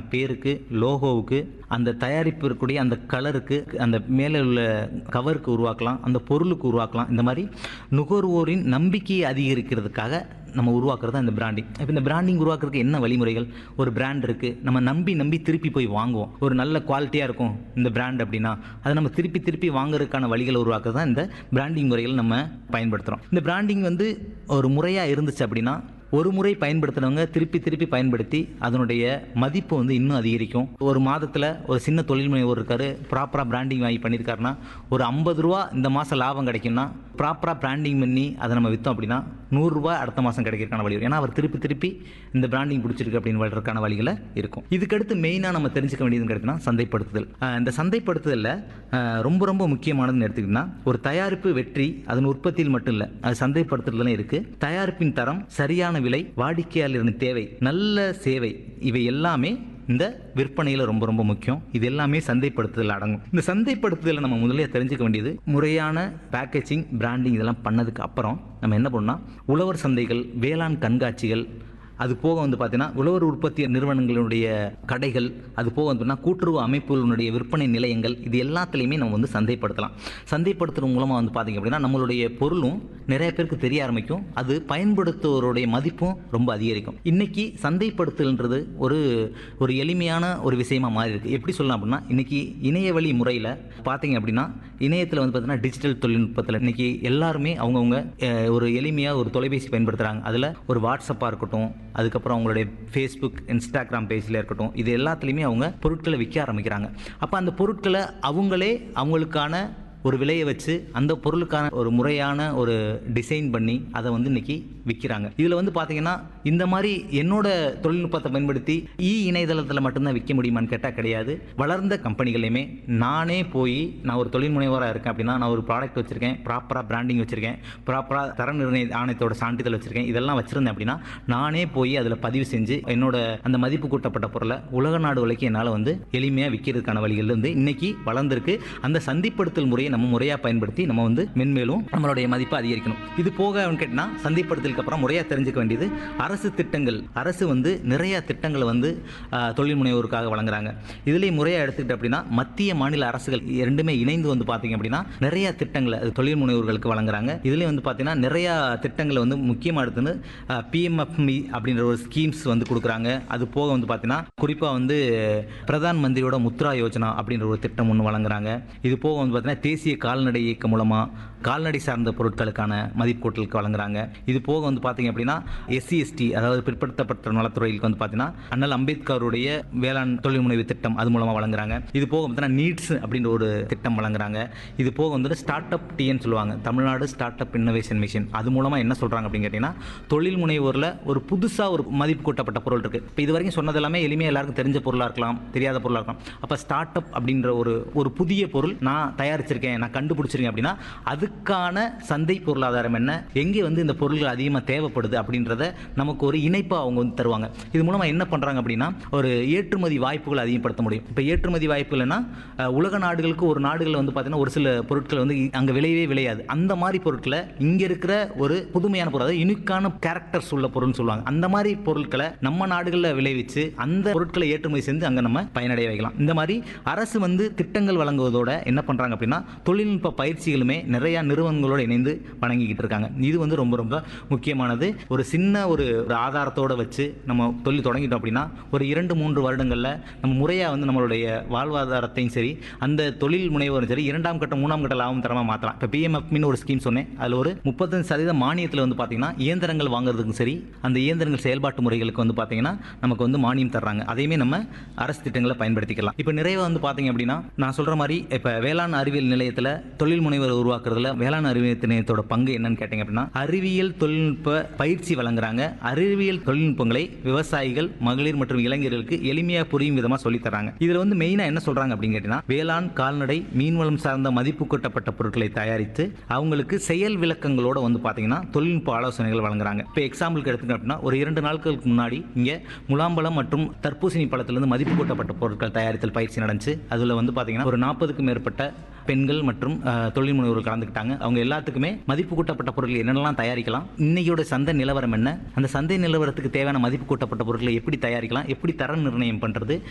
பேருக்கு லோகோவுக்கு அந்த தயாரிப்பு இருக்கக்கூடிய அந்த கலருக்கு அந்த மேலே உள்ள கவருக்கு உருவாக்கலாம் அந்த பொருளுக்கு உருவாக்கலாம் இந்த மாதிரி நுகர்வோரின் நம்பிக்கையை அதிகரிக்கிறதுக்காக நம்ம உருவாக்குறது தான் இந்த பிராண்டிங் இப்போ இந்த பிராண்டிங் உருவாக்குறதுக்கு என்ன வழிமுறைகள் ஒரு பிராண்ட் இருக்குது நம்ம நம்பி நம்பி திருப்பி போய் வாங்குவோம் ஒரு நல்ல குவாலிட்டியாக இருக்கும் இந்த பிராண்ட் அப்படின்னா அதை நம்ம திருப்பி திருப்பி வாங்குறதுக்கான வழிகளை உருவாக்குறது தான் இந்த பிராண்டிங் முறைகள் நம்ம பயன்படுத்துகிறோம் இந்த பிராண்டிங் வந்து ஒரு முறையாக இருந்துச்சு அப்படின்னா ஒரு முறை பயன்படுத்தினவங்க திருப்பி திருப்பி பயன்படுத்தி அதனுடைய மதிப்பு வந்து இன்னும் அதிகரிக்கும் ஒரு மாதத்தில் ஒரு சின்ன தொழில் முனைவோர் இருக்காரு ப்ராப்பராக பிராண்டிங் வாங்கி பண்ணியிருக்காருன்னா ஒரு ஐம்பது ரூபா இந்த மாதம் லாபம் கிடைக்கும்னா ப்ராப்பராக பிராண்டிங் பண்ணி அதை நம்ம விற்றோம் அப்படின்னா நூறுரூவா அடுத்த மாதம் கிடைக்கிறதுக்கான வழி வரும். ஏன்னா அவர் திருப்பி திருப்பி இந்த பிராண்டிங் பிடிச்சிருக்கு அப்படின்னு வளர்றதுக்கான வழிகளை இருக்கும் இதுக்கடுத்து மெயினாக நம்ம தெரிஞ்சுக்க வேண்டியது கிடைக்குன்னா சந்தைப்படுத்துதல் அஹ் இந்த சந்தைப்படுத்துதலில் அஹ் ரொம்ப ரொம்ப முக்கியமானதுன்னு எடுத்துக்கிட்டிங்கன்னா ஒரு தயாரிப்பு வெற்றி அதன் உற்பத்தியில் மட்டும் இல்லை அது சந்தைப்படுத்துறதுல இருக்குது தயாரிப்பின் தரம் சரியான விலை வாடிக்கையாளரின் தேவை நல்ல சேவை இவை எல்லாமே இந்த விற்பனையில் ரொம்ப ரொம்ப முக்கியம் இது எல்லாமே சந்தைப்படுத்துதல் அடங்கும் இந்த சந்தைப்படுத்துதலை நம்ம முதல்ல தெரிஞ்சுக்க வேண்டியது முறையான பேக்கேஜிங் பிராண்டிங் இதெல்லாம் பண்ணதுக்கு அப்புறம் நம்ம என்ன பண்ணோம்னா உழவர் சந்தைகள் வேளாண் கண்காட்சிகள் அது போக வந்து பார்த்தீங்கன்னா உழவர் உற்பத்தி நிறுவனங்களுடைய கடைகள் அது போக வந்து கூட்டுறவு அமைப்புகளுடைய விற்பனை நிலையங்கள் இது எல்லாத்துலேயுமே நம்ம வந்து சந்தைப்படுத்தலாம் சந்தைப்படுத்துறது மூலமாக வந்து பார்த்தீங்க அப்படின்னா நம்மளுடைய பொருளும் நிறைய பேருக்கு தெரிய ஆரம்பிக்கும் அது பயன்படுத்துவோருடைய மதிப்பும் ரொம்ப அதிகரிக்கும் இன்னைக்கு சந்தைப்படுத்தல்ன்றது ஒரு ஒரு எளிமையான ஒரு விஷயமா மாறி இருக்கு எப்படி சொல்லலாம் அப்படின்னா இன்னைக்கு இணைய வழி முறையில் பார்த்தீங்க அப்படின்னா இணையத்தில் வந்து பார்த்தீங்கன்னா டிஜிட்டல் தொழில்நுட்பத்தில் இன்னைக்கு எல்லாருமே அவங்கவுங்க அஹ், ஒரு எளிமையாக ஒரு தொலைபேசி பயன்படுத்துகிறாங்க அதில் ஒரு வாட்ஸ்அப்பாக இருக்கட்டும் அதுக்கப்புறம் அவங்களுடைய ஃபேஸ்புக் இன்ஸ்டாகிராம் பேஜில் இருக்கட்டும் இது எல்லாத்துலேயுமே அவங்க பொருட்களை விற்க ஆரம்பிக்கிறாங்க அப்போ அந்த பொருட்களை அவங்களே அவங்களுக்கான ஒரு விலையை வச்சு அந்த பொருளுக்கான ஒரு முறையான ஒரு டிசைன் பண்ணி அதை வந்து இன்னைக்கு விற்கிறாங்க இதில் வந்து பார்த்தீங்கன்னா இந்த மாதிரி என்னோட தொழில்நுட்பத்தை பயன்படுத்தி இ இணையதளத்தில் மட்டும்தான் விற்க முடியுமான்னு கேட்டால் கிடையாது வளர்ந்த கம்பெனிகளையுமே நானே போய் நான் ஒரு தொழில் முனைவராக இருக்கேன் அப்படின்னா நான் ஒரு ப்ராடக்ட் வச்சுருக்கேன் ப்ராப்பராக பிராண்டிங் வச்சுருக்கேன் ப்ராப்பராக தர நிர்ணய ஆணையத்தோட சான்றிதழ் வச்சுருக்கேன் இதெல்லாம் வச்சுருந்தேன் அப்படின்னா நானே போய் அதில் பதிவு செஞ்சு என்னோட அந்த மதிப்பு கூட்டப்பட்ட பொருளை உலக நாடு வரைக்கும் என்னால் வந்து எளிமையாக விற்கிறதுக்கான வழிகள் வந்து இன்னைக்கு வளர்ந்துருக்கு அந்த சந்தைப்படுத்தல் முறையை நம்ம முறையாக பயன்படுத்தி நம்ம வந்து மென்மேலும் நம்மளுடைய மதிப்பை அதிகரிக்கணும் இது போக கேட்டால் சந்தைப்படுத்தலுக்கு அப்புறம் முறையாக தெரிஞ்சுக்க வேண்டியது அரசு திட்டங்கள் அரசு வந்து நிறைய திட்டங்களை வந்து ஆஹ், தொழில் முனைவோருக்காக வழங்குறாங்க இதுலேயும் முறையாக எடுத்துக்கிட்டு அப்படின்னா மத்திய மாநில அரசுகள் இரண்டுமே இணைந்து வந்து பார்த்தீங்க அப்படின்னா நிறைய திட்டங்களை அது தொழில் முனைவோர்களுக்கு வழங்குறாங்க இதுலேயும் வந்து பார்த்தீங்கன்னா நிறைய திட்டங்களை வந்து முக்கியமாக எடுத்துன்னு பிஎம்எஃப்மி அப்படின்ற ஒரு ஸ்கீம்ஸ் வந்து கொடுக்குறாங்க அது போக வந்து பார்த்தீங்கன்னா குறிப்பாக வந்து பிரதான் மந்திரியோட முத்ரா யோஜனா அப்படின்ற ஒரு திட்டம் ஒன்று வழங்குறாங்க இது போக வந்து பார்த்தீங்கன்னா தேசிய கால்நடை இயக்கம் மூலமாக கால்நடை சார்ந்த பொருட்களுக்கான மதிப்பு கூட்டலுக்கு வழங்குறாங்க இது போக வந்து பார்த்தீங்க அப்படின்னா எஸ்சி எஸ்டி அதாவது பிற்படுத்தப்பட்ட நலத்துறைகளுக்கு வந்து பார்த்தீங்கன்னா அண்ணல் அம்பேத்கருடைய வேளாண் தொழில் முனைவு திட்டம் அது மூலமாக வழங்குறாங்க இது போக பார்த்தீங்கன்னா நீட்ஸ் அப்படின்ற ஒரு திட்டம் வழங்குறாங்க இது போக வந்து ஸ்டார்ட் அப் டிஎன்னு சொல்லுவாங்க Tamil Nadu start up innovation mission அது மூலமாக என்ன சொல்கிறாங்க அப்படின்னு கேட்டிங்கன்னா தொழில் முனைவோரில் ஒரு புதுசாக ஒரு மதிப்பு கூட்டப்பட்ட பொருள் இருக்குது இப்போ இது வரைக்கும் சொன்னது எல்லாமே எளிமையாக எல்லாருக்கும் தெரிஞ்ச பொருளாக இருக்கலாம் தெரியாத பொருளாக இருக்கலாம் அப்போ ஸ்டார்ட் அப் அப்படின்ற ஒரு ஒரு புதிய பொருள் நான் தயாரிச்சிருக்கேன் நான் கண்டுபிடிச்சிருக்கேன் அப்படின்னா அதுக்கான சந்தை பொருளாதாரம் என்ன எங்கே வந்து இந்த பொருள்கள் அதிகமாக தேவைப்படுது அப்படின்றத நமக்கு ஒரு இணைப்பாக அவங்க வந்து தருவாங்க இது மூலமாக என்ன பண்ணுறாங்க அப்படின்னா ஒரு ஏற்றுமதி வாய்ப்புகளை அதிகப்படுத்த முடியும் இப்போ ஏற்றுமதி வாய்ப்பு இல்லைன்னா அஹ், உலக நாடுகளுக்கு ஒரு நாடுகளில் வந்து பார்த்தீங்கன்னா ஒரு சில பொருட்கள் வந்து அங்கே விளையவே விளையாது அந்த மாதிரி பொருட்களை இங்கே இருக்கிற ஒரு புதுமையான பொருள் அதாவது யூனிக்கான கேரக்டர்ஸ் உள்ள பொருள்னு சொல்லுவாங்க அந்த மாதிரி பொருட்களை நம்ம நாடுகளில் விளைவிச்சு அந்த பொருட்களை ஏற்றுமதி செஞ்சு அங்கே நம்ம பயனடைய வைக்கலாம் இந்த மாதிரி அரசு வந்து திட்டங்கள் வழங்குவதோட என்ன பண்ணுறாங்க அப்படின்னா தொழில்நுட்ப பயிற்சிகளுமே நிறைய நிறுவனங்களோடு இணைந்து வழங்கிக்கிட்டு இருக்காங்க இது வந்து ரொம்ப ரொம்ப முக்கியமானது ஒரு சின்ன ஒரு ஒரு ஆதாரத்தோட வச்சு நம்ம தொழில் தொடங்கிட்டோம் அப்படின்னா ஒரு இரண்டு மூன்று வருடங்களில் நம்ம முறையாக வந்து நம்மளுடைய வாழ்வாதாரத்தையும் சரி அந்த தொழில் முனைவோரும் சரி இரண்டாம் கட்ட மூணாம் கட்ட லாபம் தரமாக மாற்றலாம் இப்போ பிஎம்எஃப்மின்னு ஒரு ஸ்கீம் சொன்னேன் அதில் ஒரு முப்பத்தஞ்சு சதவீதம் மானியத்தில் வந்து பார்த்தீங்கன்னா இயந்திரங்கள் வாங்குறதுக்கும் சரி அந்த இயந்திரங்கள் செயல்பாட்டு முறைகளுக்கு வந்து பார்த்தீங்கன்னா நமக்கு வந்து மானியம் தர்றாங்க அதையுமே நம்ம அரசு திட்டங்களை பயன்படுத்திக்கலாம் இப்போ நிறைய வந்து பார்த்தீங்க அப்படின்னா நான் சொல்கிற மாதிரி இப்போ வேளாண் அறிவியல் நிலையத்தில் தொழில் முனைவர் உருவாக்குறதுல வேளாண் அறிவியல் நிலையத்தோட பங்கு என்னன்னு கேட்டிங்க அப்படின்னா அறிவியல் தொழில்நுட்ப பயிற்சி வழங்குறாங்க அறிவியல் தொழில்நுட்பங்களை விவசாயிகள் மகளிர் மற்றும் இளைஞர்களுக்கு எளிமையாக புரியும் விதமாக சொல்லித் தராங்க இதில் வந்து மெயினாக என்ன சொல்கிறாங்க அப்படின்னு கேட்டிங்கன்னா வேளாண் கால்நடை மீன்வளம் சார்ந்த மதிப்பு கூட்டப்பட்ட பொருட்களை தயாரித்து அவங்களுக்கு செயல் விளக்கங்களோட வந்து பார்த்தீங்கன்னா தொழில்நுட்ப ஆலோசனைகள் வழங்குறாங்க இப்போ எக்ஸாம்பிளுக்கு எடுத்துக்கிட்டோம் அப்படின்னா ஒரு இரண்டு நாட்களுக்கு முன்னாடி இங்கே முலாம்பழம் மற்றும் தர்பூசணி பழத்திலிருந்து மதிப்பு கூட்டப்பட்ட பொருட்கள் தயாரித்தல் பயிற்சி நடந்துச்சு அதில் வந்து பார்த்தீங்கன்னா ஒரு நாற்பதுக்கும் மேற்பட்ட பெண்கள் மற்றும் அஹ், தொழில் முனைவோர்கள் கலந்துக்கிட்டாங்க அவங்க எல்லாத்துக்குமே மதிப்பு கூட்டப்பட்ட பொருட்கள் என்னென்னலாம் தயாரிக்கலாம் இன்னையோட சந்தை நிலவரம் என்ன அந்த சந்தை நிலவரத்துக்கு தேவையான மதிப்பு கூட்டப்பட்ட பொருட்களை எப்படி தயாரிக்கலாம் எப்படி தர நிர்ணயம் பண்ணுறது